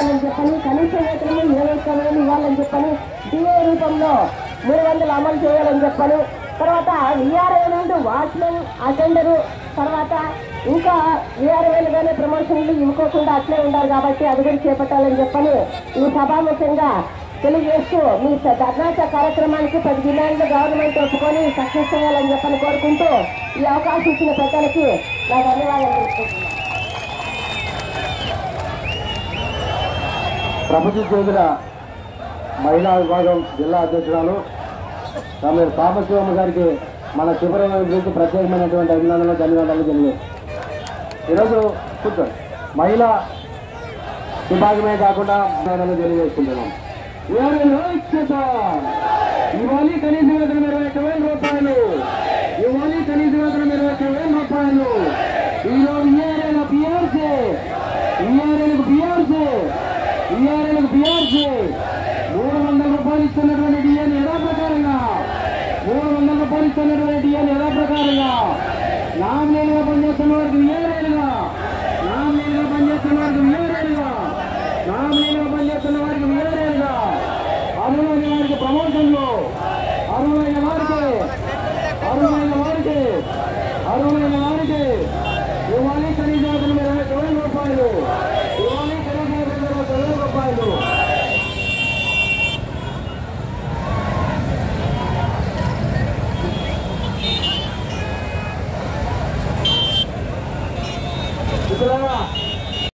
అని చెప్పని కనీస వేతనం ఇరవై ఒక్క వేలు ఇవ్వాలని చెప్పని డిఏ రూపంలో మూడు వందలు అమలు చేయాలని చెప్పని తర్వాత విఆర్ఏ నుండి వాచ్మెన్ అటెండరు తర్వాత ఇంకా విఆర్ఏలుగానే ప్రమోషన్లు ఇవ్వకోకుండా అట్లే ఉండాలి కాబట్టి అది కూడా చేపట్టాలని చెప్పని ఈ సభాముఖంగా తెలియజేస్తూ మీ ధర్నాచ కార్యక్రమానికి పది డిమాండ్లు గవర్నమెంట్ ఒప్పుకొని సక్సెస్ చేయాలని చెప్పని కోరుకుంటూ ఈ అవకాశం ఇచ్చిన పెద్దలకి నా ధన్యవాదాలు తెలుసుకుంటున్నాను ప్రభుత్వ చెందిన మహిళా విభాగం జిల్లా అధ్యక్షురాలు తమ సాంబశివమ్మ గారికి మన శుభ్రం గురించి ప్రత్యేకమైనటువంటి అభినందనలు ధన్యవాదాలు తెలియదు ఈరోజు కూర్చోండి మహిళా విభాగమే కాకుండా అభినందనలు తెలియజేసుకుంటున్నాం ఎవరిలో ఐక్యత ఇవ్వాలి కనీస వేతనం ఇరవై ఒక్క వేల రూపాయలు ఇవ్వాలి కనీస వేతనం ఇరవై ఒక్క వేల రూపాయలు ఈరోజు ఈఆర్ఏల పిఆర్సీ ఈఆర్ఏలకు పిఆర్సీ ఈఆర్ఏలకు పిఆర్సీ మూడు వందల రూపాయలు ఇస్తున్నటువంటి డిఎన్ యథా ప్రకారంగా మూడు వందల రూపాయలు ఇస్తున్నటువంటి డిఎన్ యథా ప్రకారంగా నామినేలుగా పనిచేస్తున్న వారికి ఈఆర్ఏలుగా నామినేలుగా పనిచేస్తున్న వారికి ఈఆర్ఏలుగా నామినేలుగా పనిచేస్తున్న వారికి ఈఆర్ఏలుగా అర్హులైన వారికి ప్రమోషన్లు అర్హులైన వారికి అర్హులైన వారికి అర్హులైన వారికి ఇవ్వాలి కనీస వేతనం ఇరవై ఒక్క వేల రూపాయలు